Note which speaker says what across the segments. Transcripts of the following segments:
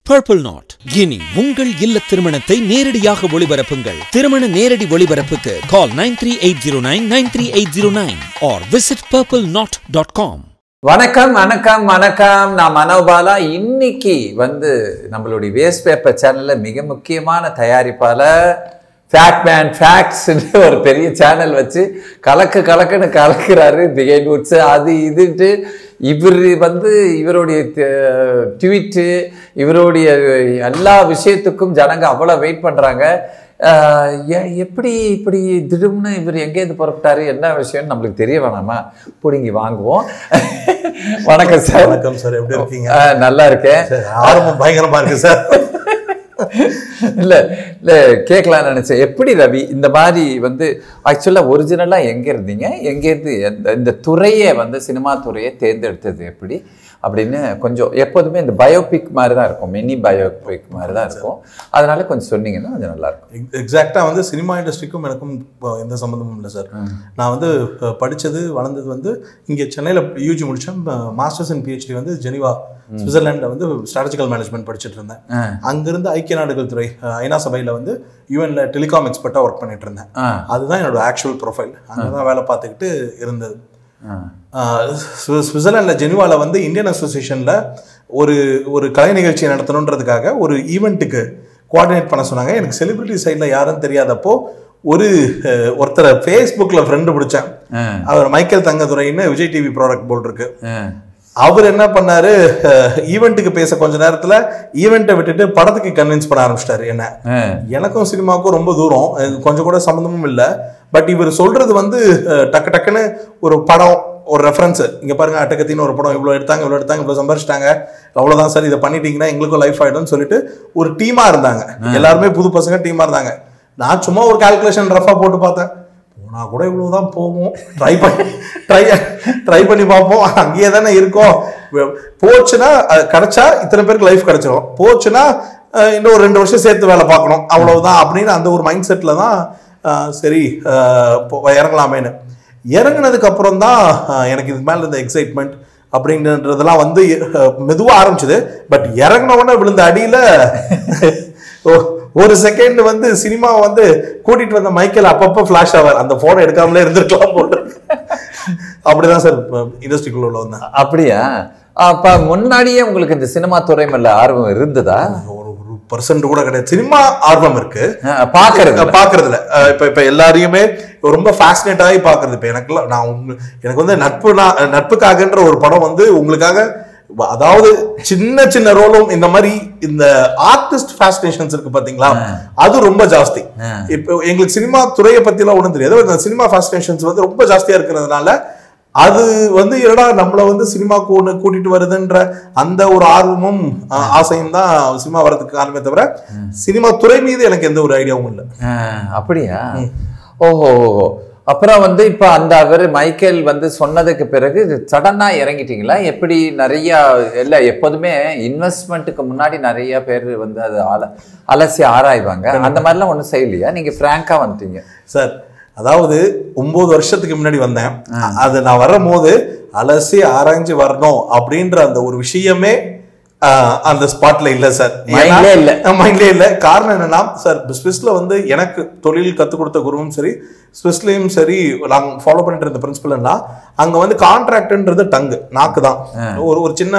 Speaker 1: Purple not இனி உங்கள் இல்ல திருமணத்தை நேரடியாக ஒளிபரப்புங்கள் திருமண நேரடி ஒளிபரப்புக்கு call nine three eight zero nine nine three eight zero nine or visit purple knot dot com
Speaker 2: வணக்கம் வணக்கம் வணக்கம் நான் மனோபாலா இன்னைக்கு வந்து நம்மளுடைய வேஸ்ட் பேப்பர் சேனல்ல மிக முக்கியமான தயாரிப்பாளர் ஃபேக்ட் மேன் ஃபேக்ட்ஸ்னு ஒரு பெரிய சேனல் வச்சு கலக்கு கலக்குன்னு கலக்குறாரு பிகைன் வுட்ஸ் அது இதுன்ட்டு இவர் வந்து இவருடைய ட்வீட்டு இவருடைய எல்லா விஷயத்துக்கும் ஜனங்க அவ்வளோ வெயிட் பண்ணுறாங்க எப்படி இப்படி திடும்னு இவர் எங்கேருந்து புறப்பட்டாரு என்ன விஷயம்னு நம்மளுக்கு தெரிய வேணாமா பிடுங்கி வாங்குவோம் வணக்கம் சார்
Speaker 3: வணக்கம் சார் எப்படி இருக்கீங்க
Speaker 2: ஆ, நல்லா இருக்கேன்
Speaker 3: சார் ஆரம்பம் பயங்கரமா இருக்கு சார்
Speaker 2: இல்ல இல்ல கேட்கலாம்னு நினைச்சேன் எப்படி ரவி இந்த மாதிரி வந்து ஆக்சுவலா ஒரிஜினலா எங்க இருந்தீங்க எங்க இருந்து இந்த- இந்த துறையை வந்து சினிமா துறையை தேர்ந்தெடுத்தது எப்படி அப்படின்னு கொஞ்சம் எப்போதுமே இந்த பயோபிக் மாதிரி தான் இருக்கும் மினி பயோபிக் மாதிரி தான் இருக்கும் அதனால கொஞ்சம் சொன்னீங்கன்னா கொஞ்சம் நல்லா இருக்கும்
Speaker 3: எக்ஸாக்டா வந்து சினிமா இண்டஸ்ட்ரிக்கும் எனக்கும் இப்போ எந்த சம்மந்தமும் இல்லை சார் நான் வந்து அஹ், படிச்சது வளர்ந்தது வந்து இங்கே சென்னையில் யூஜி முடித்தேன் மாஸ்டர்ஸ் அண்ட் பிஹெச்டி வந்து ஜெனிவா சுவிட்சர்லாண்டில் வந்து ஸ்ட்ராட்டஜிக்கல் மேனேஜ்மெண்ட் படிச்சுட்டு இருந்தேன்
Speaker 2: ஆ.
Speaker 3: அங்கிருந்து ஐக்கிய நாடுகள் துறை அஹ், ஐநா சபையில் வந்து யூஎன்ல டெலிகாம் எக்ஸ்பர்ட்டாக ஒர்க் பண்ணிட்டு இருந்தேன்
Speaker 2: ஆ
Speaker 3: அதுதான் என்னோட ஆக்சுவல் ப்ரொஃபைல் அங்கே தான் வேலை பார்த்துக்கிட்டு இருந்தது
Speaker 2: ஆ
Speaker 3: சுவிட்சர்லாண்டில் ஜெனிவாவில் வந்து இந்தியன் அசோசியேஷனில் ஒரு ஒரு கலை நிகழ்ச்சி நடத்தணுன்றதுக்காக ஒரு ஈவெண்ட்டுக்கு கோஆர்டினேட் பண்ண சொன்னாங்க எனக்கு செலிபிரிட்டி சைடில் யாரும் தெரியாதப்போ ஒரு அஹ், ஒருத்தரை ஃபேஸ்புக்கில் ஃப்ரெண்டு பிடிச்சேன்
Speaker 2: ஆ
Speaker 3: அவர் மைக்கேல் தங்கதுரைன்னு விஜய் டிவி ப்ராடக்ட் போல் இருக்கு
Speaker 2: ஆ
Speaker 3: அவர் என்ன பண்ணாரு ஈவெண்ட்டுக்கு பேச கொஞ்ச நேரத்தில் ஈவெண்ட்டை விட்டுட்டு படத்துக்கு கன்வின்ஸ் பண்ண ஆரம்பிச்சிட்டாரு என்ன
Speaker 2: ஆ
Speaker 3: எனக்கும் சினிமாவுக்கும் ரொம்ப தூரம் எனக்கு கொஞ்சம் கூட சம்மந்தமும் இல்லை பட் இவர் சொல்றது வந்து அஹ், டக்கு டக்குன்னு ஒரு படம் ஒரு ரெஃபரன்ஸ் இங்க பாருங்க அட்டகத்தின்னு ஒரு படம் இவ்வளோ எடுத்தாங்க இவ்வளோ எடுத்தாங்க இவ்வளோ சம்பாரிச்சிட்டாங்க அவ்வளோதான் சார் இதை பண்ணிட்டீங்கன்னா எங்களுக்கும் லைஃப் ஆயிடும்னு சொல்லிட்டு ஒரு டீமா இருந்தாங்க எல்லாருமே புது பசங்க டீமா இருந்தாங்க நான் சும்மா ஒரு கால்குலேஷன் ரஃபா போட்டு பார்த்தேன் போனா கூட இவ்வளவுதான் போகும் ட்ரை பண்ணி ட்ரை ட்ரை பண்ணி பார்ப்போம் அங்கேயே தானே இருக்கோம் போச்சுன்னா அது கிடைச்சா இத்தனை பேருக்கு லைஃப் கிடைச்சிரும் போச்சுன்னா அஹ், இன்னும் ஒரு ரெண்டு வருஷம் சேர்த்து வேலை பார்க்கணும் அவ்வளவுதான் அப்படின்னு அந்த ஒரு மைண்ட் செட்டில் தான் அஹ், சரி அஹ், போ- இறங்கலாமேன்னு இறங்குனதுக்கு அப்புறம் தான் அஹ், எனக்கு இது மேல இருந்த எக்ஸைட்மெண்ட் அப்படின்றதெல்லாம் வந்து அஹ், மெதுவா ஆரம்பிச்சது பட் இறங்கின உடனே விழுந்த அடியில ஒ- ஒரு செகண்ட் வந்து சினிமா வந்து கூட்டிட்டு வந்த மைக்கேல் அப்பப்போ ஃபிளாஷ் ஆவார் அந்த போனை எடுக்காமலே இருந்திருக்கலாம் போட்டு அப்படிதான் சார் இண்டஸ்ட்ரிக்குள்ள உள்ள வந்தேன்
Speaker 2: அப்படியா அப்ப முன்னாடியே உங்களுக்கு இந்த சினிமா துறை மேல ஆர்வம் இருந்ததா
Speaker 3: ஒரு ஒரு பர்சன்ட் கூட கிடையாது சினிமா ஆர்வம் இருக்கு
Speaker 2: ஆ, பாக்குறது
Speaker 3: பாக்குறதுல அஹ் இப்ப இப்ப எல்லாரையுமே ரொம்ப ஃபேசினேட் ஆகி பாக்குறது இப்ப எனக்குலாம் நான் உங்க எனக்கு வந்து நட்பு நான் நட்புக்காகன்ற ஒரு படம் வந்து உங்களுக்காக அதாவது சின்ன சின்ன ரோலும் இந்த மாதிரி இந்த ஆர்டிஸ்ட் ஃபேசினேஷன்ஸ் இருக்கு பாத்தீங்களா அது ரொம்ப ஜாஸ்தி இப்போ எங்களுக்கு சினிமா துறையை பத்தி எல்லாம் ஒண்ணும் தெரியாது இந்த சினிமா ஃபேசினேஷன்ஸ் வந்து ரொம்ப ஜாஸ்தியா இருக்கிறதுனால அது வந்து என்னடா நம்மள வந்து சினிமாக்கு ஒன்று கூட்டிட்டு வருதுன்ற அந்த ஒரு ஆர்வமும் அஹ், ஆசையும் தான் சினிமா வரதுக்கு காரணமே தவிர சினிமா துறை மீது எனக்கு எந்த ஒரு ஐடியாவும் இல்லை
Speaker 2: ஆ, அப்படியா ஓஹோ ஓஹோ அப்புறம் வந்து இப்ப அந்த அவர் மைக்கேல் வந்து சொன்னதுக்கு பிறகு சடனா இறங்கிட்டீங்களா எப்படி நிறைய இல்ல எப்போதுமே இன்வெஸ்ட்மெண்ட்டுக்கு முன்னாடி நிறைய பேர் வந்து அது அல அலசி ஆராய்வாங்க அந்த மாதிரிலாம் ஒண்ணும் செய்யலையா நீங்க பிராங்கா வந்துட்டீங்க
Speaker 3: சார் அதாவது ஒன்பது வருஷத்துக்கு முன்னாடி வந்தேன் அது நான் வரும்போது அலசி ஆராய்ஞ்சு வரணும் அப்படின்ற அந்த ஒரு விஷயமே ஆஹ், அந்த ஸ்பாட்ல இல்ல சார்
Speaker 2: Mindலே இல்ல.
Speaker 3: மைண்ட்லே இல்ல காரணம் என்னன்னா சார் ஸ்விஸ்ல வந்து எனக்கு தொழில் கத்துக் கொடுத்த குருவும் சரி ஸ்விஸ்லயும் சரி நாங்க ஃபாலோ பண்ணிட்டு இருந்த பிரின்சிபல்னா அங்க வந்து கான்ட்ராக்ட்ன்றது டங்கு நாக்கு தான் ஒரு ஒரு சின்ன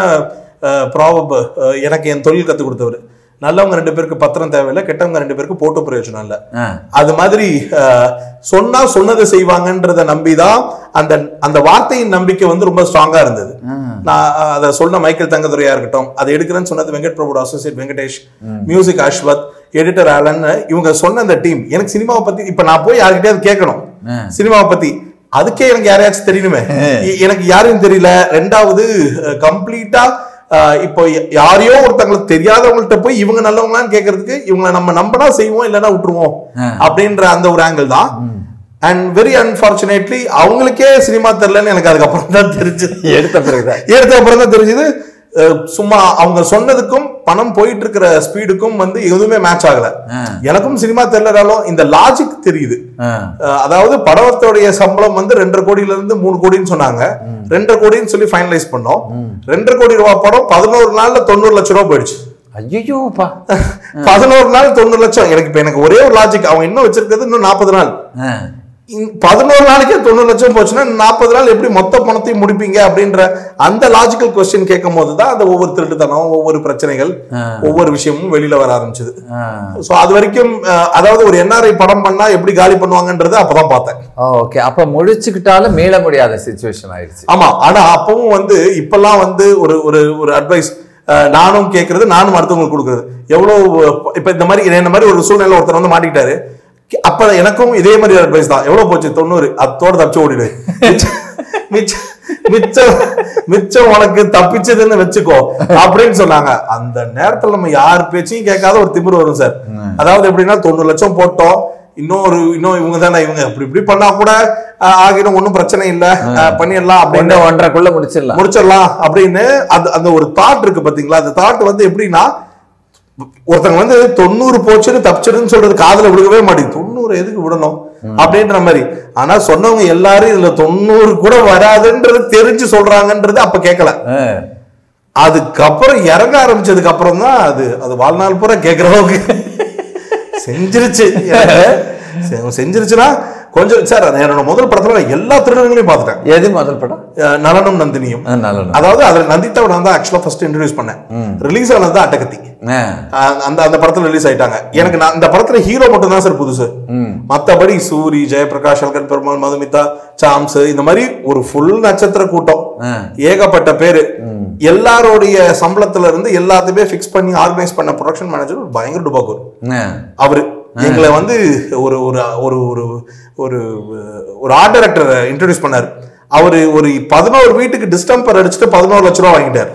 Speaker 3: ப்ராபப் எனக்கு என் தொழில் கத்துக் கொடுத்தவர் நல்லவங்க ரெண்டு பேருக்கு பத்திரம் தேவையில்லை கெட்டவங்க ரெண்டு பேருக்கு போட்டு பிரயோஜனம் இல்லை
Speaker 2: ஆ,
Speaker 3: அது மாதிரி அஹ், சொன்னா சொன்னதை செய்வாங்கன்றத நம்பிதான் அந்த அந்த வார்த்தையின் நம்பிக்கை வந்து ரொம்ப ஸ்ட்ராங்கா இருந்தது நான் அஹ், அதை சொன்ன மைக்கேல் தங்கதுரையா இருக்கட்டும் அதை எடுக்கிறேன்னு சொன்னது வெங்கட் பிரபுட associate Venkatesh music Ashwath editor Alan இவங்க சொன்ன அந்த டீம் எனக்கு சினிமாவை பத்தி இப்ப நான் போய் யார்கிட்டயாவது கேட்கணும் சினிமாவை பத்தி அதுக்கே எனக்கு யாரையாச்சும் தெரியணுமே எ- எனக்கு யாரையும் தெரியல ரெண்டாவது கம்ப்ளீட்டா இப்போ ய- யாரையோ ஒருத்தங்களுக்கு தெரியாதவங்கள்ட்ட போய் இவங்க நல்லவங்களான்னு கேட்கறதுக்கு இவங்களை நம்ம நம்பினா செய்வோம் இல்லைன்னா விட்டுருவோம் அப்படின்ற அந்த ஒரு ஆங்கிள் தான் அண்ட் வெரி அன்பார்ச்சுனேட்லி அவங்களுக்கே சினிமா தெரியலன்னு எனக்கு அதுக்கப்புறம் தான் தெரிஞ்சது
Speaker 2: எடுத்த பிறகுதான்
Speaker 3: எடுத்த அப்புறம் தான் தெரிஞ்சது அஹ், சும்மா அவங்க சொன்னதுக்கும் பணம் போயிட்டு இருக்கிற ஸ்பீடுக்கும் வந்து எதுவுமே மேட்ச் ஆகல எனக்கும் சினிமா தெரியலனாலும் இந்த லாஜிக் தெரியுது
Speaker 2: ஆ,
Speaker 3: அஹ், அதாவது படத்தோடைய சம்பளம் வந்து ரெண்டரை கோடியில இருந்து மூணு கோடின்னு சொன்னாங்க ரெண்டரை கோடின்னு சொல்லி ஃபைனலைஸ் பண்ணோம் ரெண்டரை கோடி ரூபாய் படம் பதினோரு நாள்ல தொண்ணூறு லட்சம் ரூபாய் போயிடுச்சு
Speaker 2: ஐயோப்பா
Speaker 3: பதினோரு நாள் தொண்ணூறு லட்சம் எனக்கு இப்ப எனக்கு ஒரே ஒரு லாஜிக் அவங்க இன்னும் வச்சிருக்கிறது இன்னும் நாற்பது நாள் இந்த பதினோரு நாளைக்கே தொண்ணூறு லட்சம் போச்சுன்னா நாற்பது நாள் எப்படி மொத்த பணத்தையும் முடிப்பீங்க அப்படின்ற அந்த லாஜிக்கல் கொஸ்டின் கேட்கும் போது தான் அந்த ஒவ்வொரு திருட்டுத்தனம் ஒவ்வொரு பிரச்சனைகள் ஒவ்வொரு விஷயமும் வெளியில வர ஆரம்பிச்சது சோ அது வரைக்கும் அஹ், அதாவது ஒரு என்ஆர்ஐ படம் பண்ணா எப்படி காலி பண்ணுவாங்கன்றது அப்பதான் பார்த்தேன்
Speaker 2: ஓகே அப்ப முடிச்சுக்கிட்டாலும் மீள முடியாத சுச்சுவேஷன் ஆயிடுச்சு
Speaker 3: ஆமா ஆனா அப்பவும் வந்து இப்பெல்லாம் வந்து ஒரு ஒரு ஒரு அட்வைஸ் நானும் கேட்கறது நானும் அடுத்தவங்களுக்கு கொடுக்கறது எவ்வளவு இப்ப இந்த மாதிரி என்ன மாதிரி ஒரு சூழ்நிலை ஒருத்தர் வந்து மாட்டிக்கிட்டாரு அப்ப எனக்கும் இதே மாதிரி அட்வைஸ் தான் எவ்வளவு போச்சு தொண்ணூறு அத்தோட தப்பிச்சு ஓடிடு மிச்சம் மிச்சம் மிச்சம் மிச்சம் உனக்கு தப்பிச்சதுன்னு வச்சுக்கோ அப்படின்னு சொன்னாங்க அந்த நேரத்துல நம்ம யார் பேச்சையும் கேட்காத ஒரு திமிரு வரும் சார் அதாவது எப்படின்னா தொண்ணூறு லட்சம் போட்டோம் இன்னொரு இன்னும் இவங்க தானே இவங்க இப்படி இப்படி பண்ணா கூட அஹ், ஆகிடும் ஒன்றும் பிரச்சனை இல்ல அஹ், பண்ணிடலாம் அப்படின்னு
Speaker 2: ஒன்று ஒன்றரைக்குள்ள முடிச்சிடலாம்
Speaker 3: முடிச்சிடலாம் அப்படின்னு அந்த அந்த ஒரு தாட் இருக்கு பாத்தீங்களா அந்த தாட் வந்து எப்படின்னா ஒருத்தங்க வந்து தொண்ணூறு போச்சுன்னு தப்பிச்சிடுன்னு சொல்றது காதுல விழுகவே மாட்டேங்குது தொண்ணூறு எதுக்கு விடணும் அப்படின்ற மாதிரி ஆனா சொன்னவங்க எல்லாரும் இதுல தொண்ணூறு கூட வராதுன்றது தெரிஞ்சு சொல்றாங்கன்றது அப்ப கேட்கல
Speaker 2: அஹ்.
Speaker 3: அதுக்கப்புறம் இறங்க ஆரம்பிச்சதுக்கு அப்புறம் தான் அது அது வாழ்நாள் பூரா கேட்கிற அளவுக்கு செஞ்சிருச்சு செ- செஞ்சிருச்சுன்னா கொஞ்சம் சார் என்னோட முதல் படத்துல நான் எல்லா திருடங்களையும் பார்த்துட்டேன்
Speaker 2: எது முதல் படம்
Speaker 3: அஹ் நலனும் நந்தினியும்
Speaker 2: அஹ், நல்ல
Speaker 3: அதாவது அதுல நந்திதாவை நான் தான் ஆக்சுவலா ஃபர்ஸ்ட் இன்ட்ரடியூஸ் பண்ணேன் ரிலீஸ் ஆனது தான் அட்டகத்தி
Speaker 2: அஹ்.
Speaker 3: அஹ் அந்த அந்த படத்துல ரிலீஸ் ஆயிட்டாங்க எனக்கு நான் அந்த படத்துல ஹீரோ மட்டும் தான் சார் புதுசு மத்தபடி சூரி ஜெயபிரகாஷ் சங்கர் பெருமாள் மதுமிதா சாம்ஸ் இந்த மாதிரி ஒரு ஃபுல் நட்சத்திர கூட்டம் ஏகப்பட்ட பேரு எல்லாருடைய சம்பளத்துல இருந்து எல்லாத்தையுமே ஃபிக்ஸ் பண்ணி ஆர்கனைஸ் பண்ண ப்ரொடக்ஷன் மேனேஜர் ஒரு பயங்கர டுபாக்கூர்
Speaker 2: அஹ்.
Speaker 3: அவரு எங்களை வந்து ஒரு ஒரு ஒரு ஒரு ஒரு ஒரு ஆர்ட் டைரக்டர் இன்ட்ரடியூஸ் பண்ணாரு அவரு ஒரு பதினோரு வீட்டுக்கு டிஸ்டம்பர் அடிச்சுட்டு பதினோரு லட்ச ரூபா வாங்கிட்டார்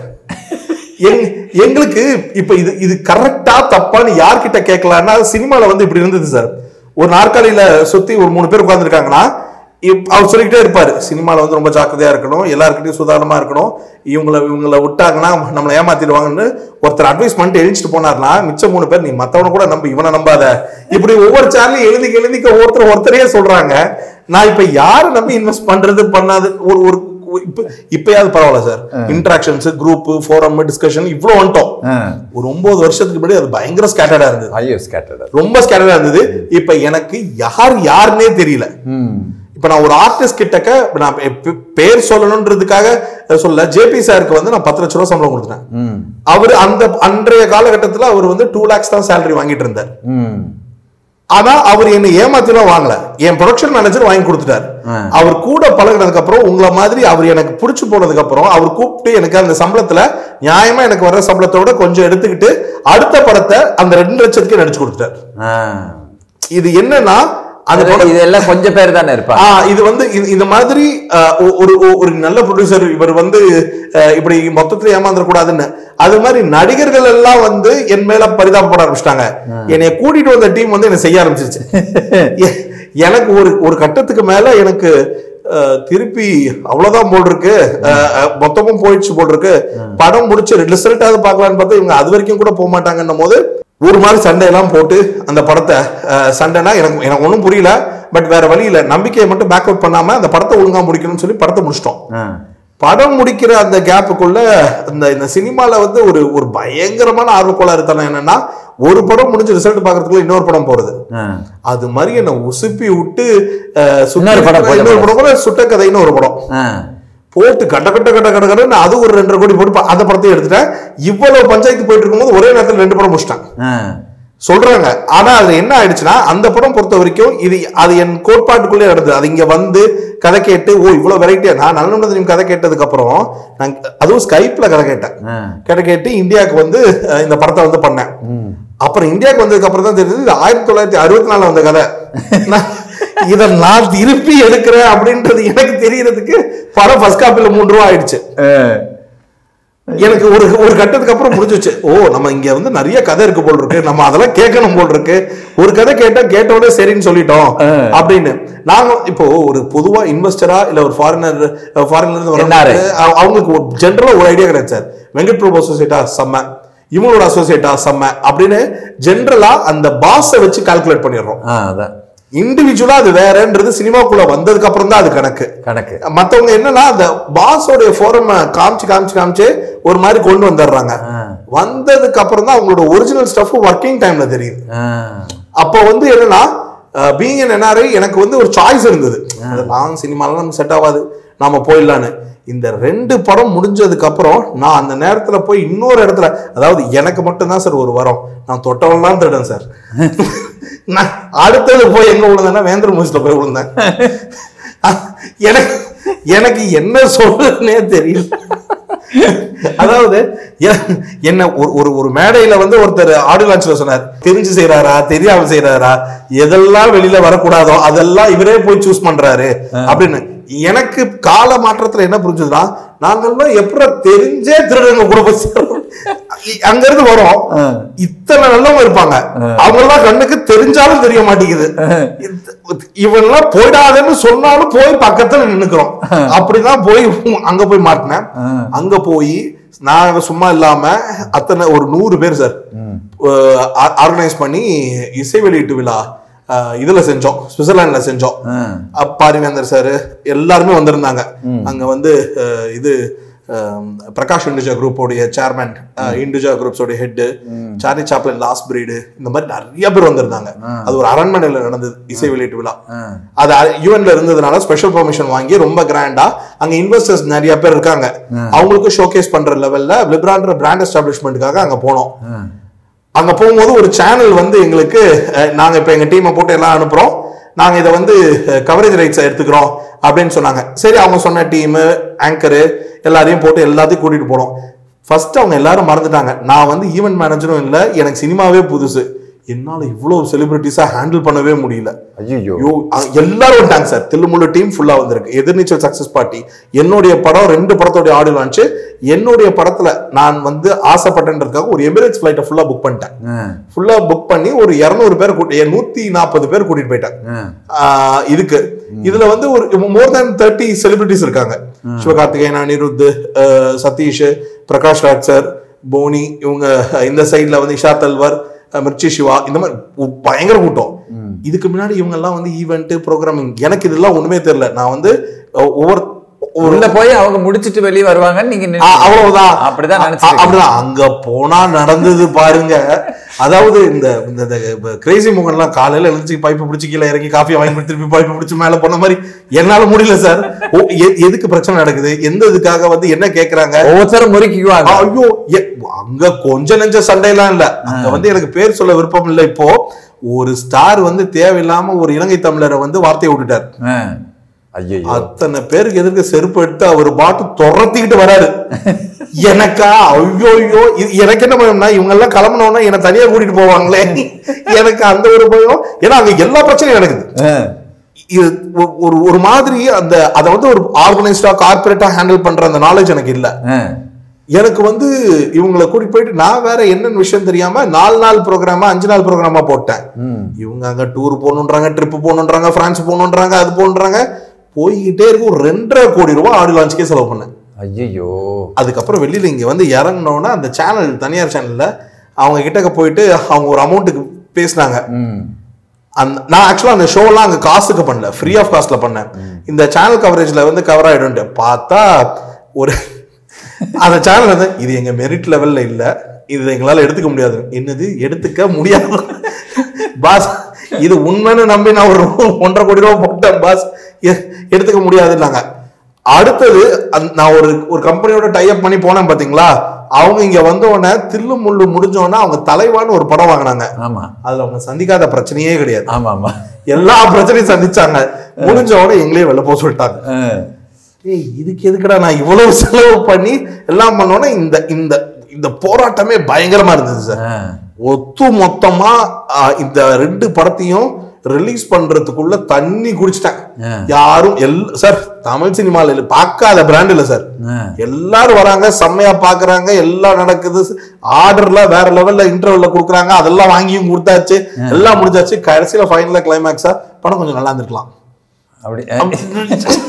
Speaker 3: எங் எங்களுக்கு இப்ப இது இது கரெக்டா தப்பான்னு யார்கிட்ட கேட்கலாம்னா சினிமால வந்து இப்படி இருந்தது சார் ஒரு நாற்காலியில சுத்தி ஒரு மூணு பேர் உட்கார்ந்துருக்காங்கன்னா அவர் சொல்லிக்கிட்டே இருப்பாரு சினிமால வந்து ரொம்ப ஜாக்கிரதையா இருக்கணும் எல்லாருக்கிட்டையும் சுதாரணமா இருக்கணும் இவங்கள இவங்கள விட்டாங்கன்னா நம்மளை ஏமாத்திடுவாங்கன்னு ஒருத்தர் அட்வைஸ் பண்ணிட்டு எழுச்சிட்டு போனார்னா மிச்சம் மூணு பேர் நீ மத்தவனை கூட நம்பு இவனை நம்பாத இப்படி ஒவ்வொரு சேனலையும் எழுதிக்க எழுதிக்க ஒருத்தர் ஒருத்தரையே சொல்றாங்க நான் இப்ப யாரை நம்பி இன்வெஸ்ட் பண்றது பண்ணாது ஒரு ஒரு இப்ப இப்பயாவது பரவாயில்ல sir interactions group forum discussion இவ்வளவு வந்துட்டோம்
Speaker 2: அஹ்.
Speaker 3: ஒரு ஒன்பது வருஷத்துக்கு முன்னாடி அது பயங்கர ஸ்கேட்டர்டா இருந்தது
Speaker 2: ஐயோ ஸ்கேட்டர்ட்
Speaker 3: ரொம்ப ஸ்கேட்டர்டா இருந்தது இப்ப எனக்கு யார் யாருன்னே தெரியல இப்ப நான் ஒரு ஆர்டிஸ்ட் கிட்டக்க இப்ப நான் பே- பேர் சொல்லணுன்றதுக்காக சொல்ல ஜேபி சாருக்கு வந்து நான் பத்து லட்ச ரூபா சம்பளம் கொடுத்துட்டேன் அவர் அந்த அன்றைய காலகட்டத்துல அவர் வந்து டூ லேக்ஸ் தான் சேலரி வாங்கிட்டு இருந்தார் ஆனா அவர் என்னை ஏமாத்திலாம் வாங்கல என் ப்ரொடக்ஷன் மேனேஜர் வாங்கி கொடுத்துட்டாரு அவர் கூட பழகுனதுக்கு அப்புறம் உங்களை மாதிரி அவர் எனக்கு பிடிச்சு போனதுக்கு அப்புறம் அவர் கூப்பிட்டு எனக்கு அந்த சம்பளத்துல நியாயமா எனக்கு வர்ற சம்பளத்தோட கொஞ்சம் எடுத்துக்கிட்டு அடுத்த படத்தை அந்த ரெண்டு லட்சத்துக்கு நடிச்சு கொடுத்துட்டாரு இது என்னன்னா அந்த படம்
Speaker 2: இதெல்லாம் கொஞ்சம் பேர் தானே இருப்பாங்க
Speaker 3: ஆ இது வந்து இது- இந்த மாதிரி அஹ், ஒ- ஒரு ஒ- ஒரு நல்ல ப்ரொடியூசர் இவர் வந்து அஹ், இப்படி மொத்தத்துல ஏமாந்துட கூடாதுன்னு அது மாதிரி நடிகர்கள் எல்லாம் வந்து என் மேல பரிதாபப்பட ஆரம்பிச்சிட்டாங்க என்னைய கூட்டிட்டு வந்த டீம் வந்து என்ன செய்ய ஆரம்பிச்சிருச்சு எ- எனக்கு ஒரு ஒரு கட்டத்துக்கு மேல எனக்கு அஹ், திருப்பி அவ்வளவுதான் போல் இருக்கு அஹ், அஹ், மொத்தமும் போயிடுச்சு போல் இருக்கு படம் முடிச்சு ரிசல்ட்டாவது பார்க்கலான்னு பார்த்தா இவங்க அது வரைக்கும் கூட போக மாட்டாங்கன்னும் போது ஒரு மாதிரி சண்டையெல்லாம் போட்டு அந்த படத்தை அஹ், சண்டைனா எனக்கு எனக்கு ஒன்றும் புரியல பட் வேற வழி இல்லை நம்பிக்கையை மட்டும் பேக் அவுட் பண்ணாம அந்த படத்தை ஒழுங்கா முடிக்கணும்னு சொல்லி படத்தை முடிச்சிட்டோம் படம் முடிக்கிற அந்த கேப்புக்குள்ள அந்த இந்த சினிமால வந்து ஒரு ஒரு பயங்கரமான ஆர்வக்கோளாறு தனம் என்னன்னா ஒரு படம் முடிஞ்சு ரிசல்ட் பாக்குறதுக்குள்ள இன்னொரு படம் போறது அது மாதிரி என்ன உசுப்பி விட்டு அஹ், சுத்தி
Speaker 2: இன்னொரு படம்
Speaker 3: இருக்கிற இன்னொரு படம் கூட சுட்ட கதைன்னு ஒரு படம் போட்டு கட்ட கட்ட கட்ட கட்ட கடன்னு அது ஒரு ரெண்டரை கோடி போட்டு ப- அந்த படத்தையும் எடுத்துட்டேன் இவ்வளவு பஞ்சாயத்து போயிட்டு இருக்கும்போது ஒரே நேரத்தில் ரெண்டு படம் முடிச்சிட்டாங்க சொல்றாங்க ஆனா அது என்ன ஆயிடுச்சுன்னா அந்த படம் பொறுத்த வரைக்கும் இது அது என் கோட்பாட்டுக்குள்ளே நடந்தது அது இங்க வந்து கதை கேட்டு ஓ இவ்வளவு வெரைட்டியா நான் நல்ல கதை கேட்டதுக்கு அப்புறம் நான் அதுவும் ஸ்கைப்ல கதை கேட்டேன் கதை கேட்டு இந்தியாவுக்கு வந்து அஹ், இந்த படத்தை வந்து பண்ணேன் அப்புறம் இந்தியாவுக்கு வந்ததுக்கு அப்புறம் தான் தெரிஞ்சது இது ஆயிரத்தி தொள்ளாயிரத்தி அறுபத்தி நாலுல வந்த கதை நான் இதை நான் திருப்பி எடுக்கிறேன் அப்படின்றது எனக்கு தெரியறதுக்கு படம் ஃபர்ஸ்ட் காப்பில மூணு ரூபா ஆயிடுச்சு எனக்கு ஒரு ஒரு கட்டத்துக்கு அப்புறம் புரிஞ்சுச்சு ஓ நம்ம இங்க வந்து நிறைய கதை இருக்கு போல் இருக்கு நம்ம அதெல்லாம் கேட்கணும் போல் இருக்கு ஒரு கதை கேட்டா கேட்ட உடனே சரின்னு சொல்லிட்டோம் அப்படின்னு நாங்க இப்போ ஒரு பொதுவா இன்வெஸ்டரா இல்ல ஒரு ஃபாரினர் ஃபாரின்ல இருந்து
Speaker 2: NRI.
Speaker 3: வரவங்க அவ- அவங்களுக்கு ஜென்ரலா ஒரு ஐடியா கிடையாது சார் வெங்கட் பிரபு அசோசியேட்டா செம்ம இவங்களோட அசோசியேட்டா செம்ம அப்படின்னு ஜென்ரலா அந்த பாஸை வச்சு கால்குலேட் பண்ணிடுறோம்
Speaker 2: அதான்
Speaker 3: இண்டிவிஜுவலா அது வேறன்றது சினிமாக்குள்ள வந்ததுக்கு அப்புறம் தான் அது கணக்கு
Speaker 2: கணக்கு
Speaker 3: மத்தவங்க என்னன்னா அந்த பாஸோடைய ஃபோரம் காமிச்சு காமிச்சு காமிச்சு ஒரு மாதிரி கொண்டு வந்துடுறாங்க வந்ததுக்கு அப்புறம் தான் அவங்களோட ஒரிஜினல் ஸ்டஃப் ஒர்க்கிங் டைம்ல தெரியுது
Speaker 2: ஆ.
Speaker 3: அப்போ வந்து என்னன்னா பீங் என் என்ஆர்ஐ எனக்கு வந்து ஒரு சாய்ஸ் இருந்தது லாங் சினிமாலாம் நமக்கு செட் ஆகாது நாம போயிடலான்னு இந்த ரெண்டு படம் முடிஞ்சதுக்கு அப்புறம் நான் அந்த நேரத்துல போய் இன்னொரு இடத்துல அதாவது எனக்கு மட்டும்தான் சார் ஒரு வரம் நான் தொட்டவன்லாம் திருடன் சார் நான் அடுத்தது போய் எங்க விழுந்தேன்னா வேந்திர மூசில போய் விழுந்தேன் எனக்கு எனக்கு என்ன சொல்றதுன்னே தெரியல அதாவது எ- என்ன ஒரு ஒரு ஒரு மேடையில வந்து ஒருத்தர் ஆடியோ லான்ச்ல சொன்னார் தெரிஞ்சு செய்யறாரா தெரியாம செய்யறாரா எதெல்லாம் வெளியில வரக்கூடாதோ அதெல்லாம் இவரே போய் சூஸ் பண்றாரு அப்படின்னு எனக்கு கால மாற்றத்துல என்ன புரிஞ்சுதுன்னா நாங்கெல்லாம் எப்படி தெரிஞ்சே திருடங்க கூட போய் சேர்றோம். இ- அங்க இருந்து வரோம் இத்தனை நல்லவங்க இருப்பாங்க அவங்க எல்லாம் கண்ணுக்கு தெரிஞ்சாலும் தெரிய மாட்டேங்குது இவன்லாம் போயிடாதேன்னு சொன்னாலும் போய் பக்கத்துல நின்னுக்கிறோம் அப்படிதான் போய் அங்க போய் மாட்டினேன் அங்க போய் நான் சும்மா இல்லாம அத்தனை ஒரு நூறு பேர் சார் ஆர்கனைஸ் பண்ணி இசை வெளியீட்டு விழா அஹ், இதுல செஞ்சோம் சுவிட்சர்லாந்துல செஞ்சோம் அஹ், பாரிவேந்தர் சார் எல்லாருமே வந்திருந்தாங்க அங்க வந்து அஹ், இது அஹ், பிரகாஷ் இண்டுஜா குரூப்போடைய சேர்மேன் இண்டுஜா குரூப்ஸோட head Charlie Chaplin last breed இந்த மாதிரி நிறைய பேர் வந்திருந்தாங்க அது ஒரு அரண்மனையில நடந்தது இசை வெளியீட்டு விழா அது யூஎன்ல இருந்ததுனால ஸ்பெஷல் பெர்மிஷன் வாங்கி ரொம்ப கிராண்டா அங்க இன்வெஸ்டர்ஸ் நிறைய பேர் இருக்காங்க அவங்களுக்கு ஷோகேஸ் பண்ற லெவல்ல லிப்ரான்ற பிராண்ட் எஸ்டாப்ளிஷ்மெண்ட்டுக்காக அங்க போனோம் அங்க போகும்போது ஒரு சேனல் வந்து எங்களுக்கு அஹ், நாங்க இப்ப எங்க டீமை போட்டு எல்லாம் அனுப்புறோம் நாங்க இதை வந்து கவரேஜ் ரைட்ஸ் எடுத்துக்கிறோம் அப்படின்னு சொன்னாங்க சரி அவங்க சொன்ன டீமு ஆங்கரு எல்லாரையும் போட்டு எல்லாத்தையும் கூட்டிட்டு போனோம் ஃபர்ஸ்ட் அவங்க எல்லாரும் மறந்துட்டாங்க நான் வந்து ஈவென்ட் மேனேஜரும் இல்லை எனக்கு சினிமாவே புதுசு என்னால இவ்வளவு செலிபிரிட்டிஸா ஹேண்டில் பண்ணவே முடியல
Speaker 2: ஐயோ
Speaker 3: ஐயோ அ- எல்லாரும் வந்துட்டாங்க சார் தில்லுமுள்ளு டீம் ஃபுல்லா வந்திருக்கு எதிர்நீச்சல் சக்சஸ் பார்ட்டி என்னுடைய படம் ரெண்டு படத்தோட ஆடியோ லான்ச் என்னுடைய படத்துல நான் வந்து ஆசைப்பட்டேன்றதுக்காக ஒரு எமிரேட்ஸ் ஃபிளைட்டை ஃபுல்லா புக் பண்ணிட்டேன் ஃபுல்லா புக் பண்ணி ஒரு இருநூறு பேர் கூட்டி நூத்தி நாற்பது பேர் கூட்டிட்டு போயிட்டேன் ஆஹ் இதுக்கு இதுல வந்து ஒரு மோர் தேன் தேர்ட்டி செலிபிரிட்டிஸ் இருக்காங்க சிவகார்த்திகேயன் அனிருத் அஹ் சதீஷ் பிரகாஷ் ராஜ் சார் போனி இவங்க இந்த சைடுல வந்து இஷா தல்வர் அஹ் மிர்ச்சி சிவா இந்த மாதிரி ஒரு பயங்கர கூட்டம் இதுக்கு முன்னாடி இவங்க எல்லாம் வந்து ஈவெண்ட் ப்ரோக்ராமிங் எனக்கு இதெல்லாம் ஒண்ணுமே தெரியல நான் வந்து ஒ- ஒவ்வொரு ஒரு
Speaker 2: உள்ள போய் அவங்க முடிச்சிட்டு வெளியே வருவாங்கன்னு நீங்க
Speaker 3: ஆ,
Speaker 2: நினைச்சீங்க.
Speaker 3: அவ்வளவுதான்
Speaker 2: அப்படிதான்
Speaker 3: அ-
Speaker 2: நினைச்சிருக்கீங்க.
Speaker 3: அப்படிதான் அங்க போனா நடந்தது பாருங்க அதாவது இந்த இந்த கிரேசி முகன் எல்லாம் காலையில எழுந்துச்சு பைப்பு பிடிச்சி கீழே இறங்கி காஃபி வாங்கி கொடுத்து திருப்பி பைப்பு பிடிச்சி மேல போன மாதிரி என்னால முடியல சார் ஓ, எ- எதுக்கு பிரச்சனை நடக்குது எந்த இதுக்காக வந்து என்ன கேக்குறாங்க
Speaker 2: ஒவ்வொருத்தரும் முறுக்கிக்குவாங்க
Speaker 3: ஐயோ எ- அங்க கொஞ்ச நெஞ்ச சண்டையெல்லாம் இல்ல அங்க வந்து எனக்கு பேர் சொல்ல விருப்பம் இல்ல இப்போ ஒரு ஸ்டார் வந்து தேவையில்லாம ஒரு இலங்கை தமிழரை வந்து வார்த்தையை விட்டுட்டார்
Speaker 2: ஐயோ
Speaker 3: அத்தனை பேருக்கு எதிர்க்க செருப்பு எடுத்து அவர் பாட்டு துரத்திக்கிட்டு வராரு எனக்கா ஐயோ ஐயோ இது எனக்கு என்ன பயம்னா இவங்க எல்லாம் கிளம்பினோம்னா என்ன தனியா கூட்டிட்டு போவாங்களே எனக்கு அந்த ஒரு பயம் ஏன்னா அங்க எல்லா பிரச்சனையும் நடக்குது இது ஒ- ஒரு ஒரு மாதிரி அந்த அதை வந்து ஒரு ஆர்கனைஸ்டா கார்பரேட்டா ஹேண்டில் பண்ற அந்த நாலேஜ் எனக்கு இல்ல எனக்கு வந்து இவங்களை கூட்டிட்டு போயிட்டு நான் வேற என்னன்னு விஷயம் தெரியாம நாலு நாள் ப்ரோக்ராமா அஞ்சு நாள் ப்ரோக்ராமா போட்டேன் இவங்க அங்க டூர் போகணுன்றாங்க ட்ரிப் போகணுன்றாங்க பிரான்ஸ் போகணுன்றாங்க அது போகணுன்றாங்க போய்கிட்டே இருக்கு ஒரு ரெண்டரை கோடி ரூபாய் ஆடியோ லான்ச்சுக்கே செலவு பண்ணேன்
Speaker 2: ஐயோ
Speaker 3: அதுக்கப்புறம் வெளியில இங்க வந்து இறங்கினோன்னா அந்த சேனல் தனியார் சேனல்ல அவங்க கிட்டக்க போயிட்டு அவங்க ஒரு அமௌண்ட்டுக்கு பேசினாங்க அந்த நான் ஆக்சுவலா அந்த ஷோலாம் அங்க காசுக்கு பண்ணல ஃப்ரீ ஆஃப் காஸ்ட்ல பண்ணேன் இந்த சேனல் கவரேஜ்ல வந்து கவர் ஆயிடும்ட்டு பார்த்தா ஒரு அந்த சேனல் வந்து இது எங்க மெரிட் லெவல்ல இல்ல இது எங்களால எடுத்துக்க முடியாது என்னது எடுத்துக்க முடியாது பாஸ் இது உண்மைன்னு நம்பி நான் ஒரு ஒன்றரை கோடி ரூபாய் போட்டேன் பாஸ் எ- எடுத்துக்க முடியாதுன்னாங்க அடுத்தது அந்த- நான் ஒரு ஒரு கம்பெனியோட டைப் பண்ணி போனேன் பாத்தீங்களா அவங்க இங்க வந்த உடனே தில்லு முள்ளு முடிஞ்ச உடனே அவங்க தலைவான்னு ஒரு படம் வாங்கினாங்க
Speaker 2: ஆமா
Speaker 3: அதுல அவங்க சந்திக்காத பிரச்சனையே கிடையாது
Speaker 2: ஆமா ஆமா
Speaker 3: எல்லா பிரச்சனையும் சந்திச்சாங்க முடிஞ்ச உடனே எங்களே வெளில போக சொல்லிட்டாங்க
Speaker 2: அஹ்.
Speaker 3: ஏய் இதுக்கு எதுக்குடா நான் இவ்வளவு செலவு பண்ணி எல்லாம் பண்ணோன்னே இந்த இந்த இந்த போராட்டமே பயங்கரமா இருந்தது சார்
Speaker 2: அஹ்.
Speaker 3: ஒத்து மொத்தமா ஆ, இந்த ரெண்டு படத்தையும் ரிலீஸ் பண்றதுக்குள்ள தண்ணி குடிச்சிட்டேன்
Speaker 2: ஆ.
Speaker 3: யாரும் எல் சார் தமிழ் சினிமால இல்ல பார்க்காத பிராண்ட் இல்ல சார்
Speaker 2: ஆ.
Speaker 3: எல்லாரும் வராங்க செம்மையா பாக்குறாங்க எல்லாம் நடக்குது ஆர்டர்ல வேற லெவல்ல இன்டர்வல்ல கொடுக்குறாங்க அதெல்லாம் வாங்கியும் கொடுத்தாச்சு எல்லாம் முடிஞ்சாச்சு கடைசியில ஃபைனல கிளைமேக்ஸா படம் கொஞ்சம் நல்லா இருந்திருக்கலாம்
Speaker 2: அப்படி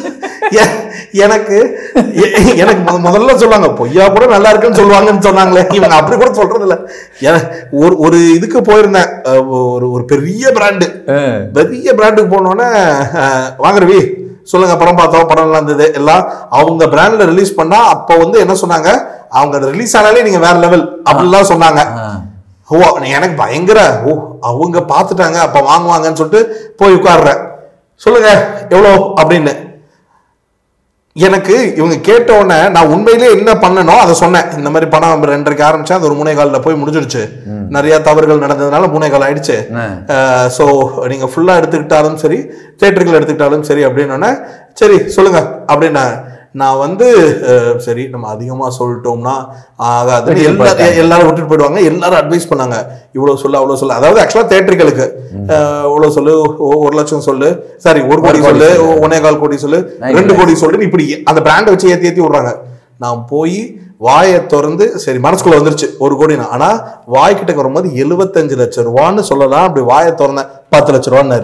Speaker 3: எ- எனக்கு எ- எனக்கு முத- முதல்ல சொல்லுவாங்க பொய்யா கூட நல்லா இருக்குன்னு சொல்லுவாங்கன்னு சொன்னாங்களே இவங்க அப்படி கூட சொல்றது இல்ல என- ஒரு ஒரு இதுக்கு போயிருந்தேன் அஹ் ஒரு ஒரு பெரிய பிராண்டு பெரிய பிராண்டுக்கு போனோடனே வாங்க ரவி சொல்லுங்க படம் பார்த்தோம் படம் நல்லா இருந்தது எல்லாம் அவங்க பிராண்ட்ல ரிலீஸ் பண்ணா அப்ப வந்து என்ன சொன்னாங்க அவங்க ரிலீஸ் ஆனாலே நீங்க வேற லெவல் அப்படிலாம் சொன்னாங்க ஓ எனக்கு பயங்கர ஓ அவங்க பார்த்துட்டாங்க அப்ப வாங்குவாங்கன்னு சொல்லிட்டு போய் உட்கார்றேன் சொல்லுங்க எவ்வளோ அப்படின்னு எனக்கு இவங்க கேட்ட உடனே நான் உண்மையிலேயே என்ன பண்ணணும் அதை சொன்னேன் இந்த மாதிரி படம் ரெண்டரைக்கு ஆரம்பிச்சேன் அது ஒரு மூணே காலில் போய் முடிஞ்சிடுச்சு நிறைய தவறுகள் நடந்ததுனால மூணே கால் ஆயிடுச்சு ஸோ நீங்க ஃபுல்லா எடுத்துக்கிட்டாலும் சரி தேட்டர்கள் எடுத்துக்கிட்டாலும் சரி அப்படின்னோடனே சரி சொல்லுங்க அப்படின்னு நான் வந்து அஹ், சரி நம்ம அதிகமா சொல்லிட்டோம்னா ஆகாது
Speaker 2: வெளியே
Speaker 3: எல்லா-
Speaker 2: போயிட்டாங்க.
Speaker 3: எல்லாரும் விட்டுட்டு போயிடுவாங்க எல்லாரும் அட்வைஸ் பண்ணாங்க இவ்வளவு சொல்லு அவ்வளவு சொல்லு அதாவது ஆக்சுவலா தேட்டர்களுக்கு இவ்வளவு சொல்லு ஒ- ஒரு லட்சம் சொல்லு சாரி ஒரு கோடி
Speaker 2: கோடி
Speaker 3: சொல்லு
Speaker 2: சொல்லு.
Speaker 3: ஒன்னே கால் கோடி சொல்லு
Speaker 2: Nine
Speaker 3: ரெண்டு
Speaker 2: lakhs.
Speaker 3: கோடி சொல்லு இப்படி அந்த பிராண்டை வச்சு ஏத்தி ஏத்தி விடுறாங்க நான் போய் வாயை திறந்து சரி மனசுக்குள்ள வந்துருச்சு ஒரு கோடி ஆனா வாய் கிட்ட வரும்போது எழுபத்தஞ்சு லட்சம் ரூபான்னு சொல்லலாம் அப்படி வாயை திறந்தேன் பத்து லட்சம் ரூபான்னாரு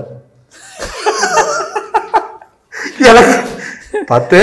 Speaker 3: எனக்கு பத்து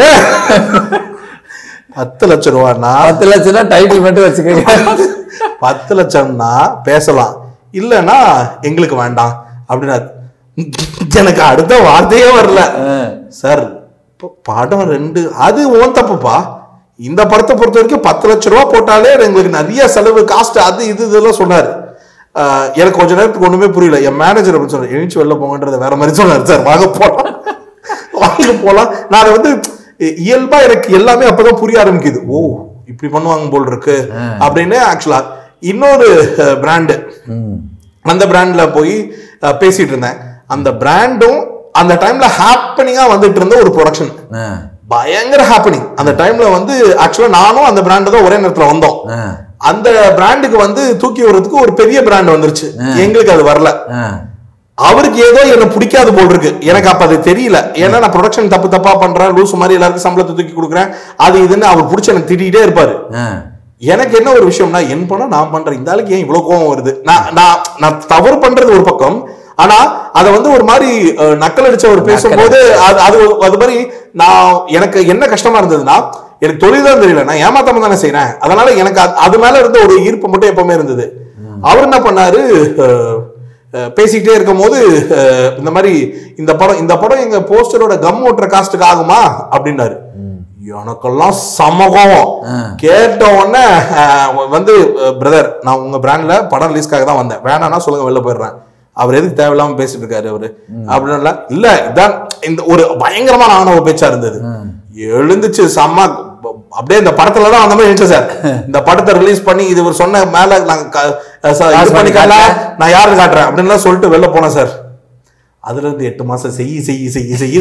Speaker 3: பத்து லட்சம் ரூபான்னா
Speaker 2: பத்து லட்சம்னா டைட்டில் மட்டும் வச்சுக்கோங்க
Speaker 3: பத்து லட்சம்னா பேசலாம் இல்லைன்னா எங்களுக்கு வேண்டாம் அப்படின்னா எனக்கு அடுத்த வார்த்தையே வரல சார் இப்போ படம் ரெண்டு அது ஓன் தப்புப்பா இந்த படத்தை பொறுத்த வரைக்கும் பத்து லட்ச ரூபா போட்டாலே எங்களுக்கு நிறைய செலவு காஸ்ட் அது இது இதெல்லாம் சொன்னார் ஆஹ் எனக்கு கொஞ்ச நேரத்துக்கு ஒண்ணுமே புரியல என் மேனேஜர் அப்படின்னு சொன்னார் எழுச்சி வெளில போங்கன்றத வேற மாதிரி சொன்னார் சார் வாங்க போலாம் வாங்க போலாம் நான் அதை வந்து இ- இயல்பா எனக்கு எல்லாமே அப்பதான் புரிய ஆரம்பிக்குது ஓ இப்படி பண்ணுவாங்க போல் இருக்கு அப்படின்னு ஆக்சுவலா இன்னொரு பிராண்டு அந்த பிராண்ட்ல போய் அஹ், பேசிட்டு இருந்தேன் அந்த பிராண்டும் அந்த டைம்ல ஹாப்பனிங்கா வந்துட்டு இருந்த ஒரு ப்ரொடக்ஷன் பயங்கர ஹாப்பனிங் அந்த டைம்ல வந்து ஆக்சுவலா நானும் அந்த பிராண்ட் தான் ஒரே நேரத்துல வந்தோம் அந்த பிராண்டுக்கு வந்து தூக்கி வர்றதுக்கு ஒரு பெரிய பிராண்ட் வந்துருச்சு எங்களுக்கு அது வரல அவருக்கு ஏதோ என்ன பிடிக்காது போல் இருக்கு எனக்கு அப்ப அது தெரியல ஏன்னா நான் ப்ரொடக்ஷன் தப்பு தப்பா பண்றேன் லூஸ் மாதிரி எல்லாருக்கும் சம்பளத்தை தூக்கி கொடுக்குறேன் அது இதுன்னு அவர் பிடிச்ச எனக்கு திட்டிகிட்டே இருப்பாரு எனக்கு என்ன ஒரு விஷயம்னா என் பணம் நான் பண்றேன் இந்த ஆளுக்கு ஏன் இவ்வளவு கோவம் வருது நான் நான் நான் தவறு பண்றது ஒரு பக்கம் ஆனா அத வந்து ஒரு மாதிரி அஹ், நக்கல் அடிச்ச ஒரு பேசும்போது அது அது ஒரு- அது மாதிரி நான் எனக்கு என்ன கஷ்டமா இருந்ததுன்னா எனக்கு தொழில் தான் தெரியல நான் ஏமாத்தாம தானே செய்றேன் அதனால எனக்கு அது- அது மேல இருந்த ஒரு ஈர்ப்பு மட்டும் எப்பவுமே இருந்தது அவர் என்ன பண்ணாரு அஹ், அஹ், பேசிக்கிட்டே இருக்கும் போது அஹ், இந்த மாதிரி இந்த படம் இந்த படம் எங்க போஸ்டரோட கம் ஓட்டுற காஸ்ட்டுக்கு ஆகுமா அப்படின்னாரு எனக்கெல்லாம் சமகம் கேட்ட உடனே அஹ், வந்து பிரதர் நான் உங்க பிராண்ட்ல படம் ரிலீஸ்க்காக தான் வந்தேன் வேணாம்னா சொல்லுங்க வெளில போயிடுறேன் அவர் எதுக்கு தேவையில்லாம பேசிட்டு இருக்காரு அவரு அப்படின்னு இல்ல இதான் இந்த ஒரு பயங்கரமான ஆணவ பேச்சா இருந்தது எழுந்துச்சு செம்ம அப்படியே இந்த படத்துல தான் அந்த மாதிரி இருந்துச்சு சார் இந்த படத்தை ரிலீஸ் பண்ணி இது இவர் சொன்ன மேல நாங்க க- ச- இது
Speaker 2: காசு
Speaker 3: பண்ணி
Speaker 2: பண்ணி
Speaker 3: காட்டல
Speaker 2: காட்டுறேன்.
Speaker 3: நான் யாரு காட்டுறேன் அப்படின்லாம் சொல்லிட்டு வெளில போனேன் சார் அதுல இருந்து எட்டு மாசம் செய்யி செய்யி செய்யி செய்யி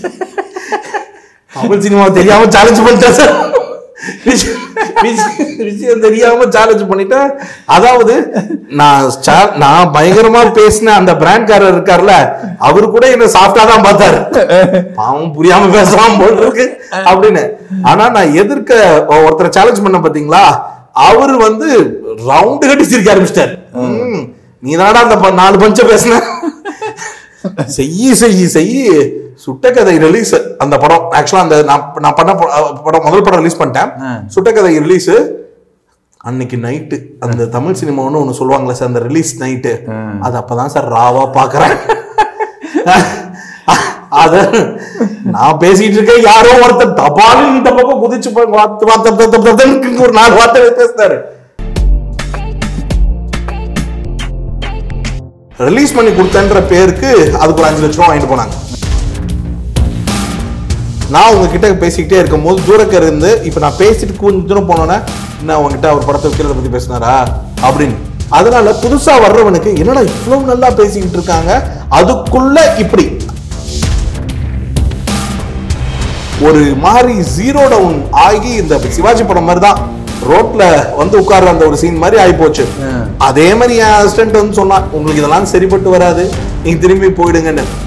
Speaker 3: தமிழ் சினிமா தெரியாம சேலஞ்ச் பண்ணிட்டேன் சார் விஷயம் விஷயம் விஷயம் தெரியாம சேலஞ்ச் பண்ணிட்டேன் அதாவது நான் cha- நான் பயங்கரமா பேசின அந்த பிராண்ட்காரர் இருக்கார்ல அவரு கூட என்ன சாஃப்டா தான் பார்த்தாரு பாவம் புரியாம பேசலாம் போல இருக்கு அப்படின்னு ஆனா நான் எதிர்க்க ஒருத்தரை சேலஞ்ச் பண்ண பாத்தீங்களா அவரு வந்து ரவுண்டு கட்டி சிரிக்க ஆரம்பிச்சிட்டாரு ம், நீ தானடா அந்த ப- நாலு பஞ்ச பேசின செய்யி செய்யி செய்யி சுட்டக்கதை ரிலீஸ் அந்த படம் ஆக்சுவலா அந்த நான் நான் பண்ண ப- படம் முதல் படம் ரிலீஸ் பண்ணிட்டேன் சுட்டக்கதை ரிலீஸ் அன்னைக்கு நைட்டு அந்த தமிழ் சினிமான்னு ஒன்று சொல்லுவாங்களே சார் அந்த ரிலீஸ் நைட்டு அது அப்பதான் சார் ராவா பாக்குறேன் அத நான் பேசிட்டு இருக்கேன் யாரோ ஒருத்தர் தபால் இந்த பக்கம் குதிச்சு போய் வார்த்தை வார்த்தை வார்த்தை வார்த்தைன்னு ஒரு நாலு வார்த்தை பேசினாரு ரிலீஸ் பண்ணி கொடுத்தன்ற பேருக்கு அதுக்கு ஒரு அஞ்சு லட்ச ரூபா வாங்கிட்டு போனாங்க நான் உங்ககிட்ட பேசிக்கிட்டே இருக்கும்போது தூரக்க இருந்து இப்ப நான் பேசிட்டு கொஞ்சம் தூரம் போனோன்னே என்ன உங்ககிட்ட அவர் படத்தை விற்கிறத பத்தி பேசினாரா அப்படின்னு அதனால புதுசா வர்றவனுக்கு என்னடா இவ்வளவு நல்லா பேசிக்கிட்டு இருக்காங்க அதுக்குள்ள இப்படி ஒரு மாதிரி ஜீரோ டவுன் ஆகி இந்த சிவாஜி படம் மாதிரி தான் ரோட்ல வந்து உட்கார்ற அந்த ஒரு சீன் மாதிரி ஆகி போச்சு அதே மாதிரி என் அசிஸ்டன்ட் வந்து சொன்னான் உங்களுக்கு இதெல்லாம் சரிப்பட்டு வராது நீங்க திரும்பி போயிடுங்கன்னு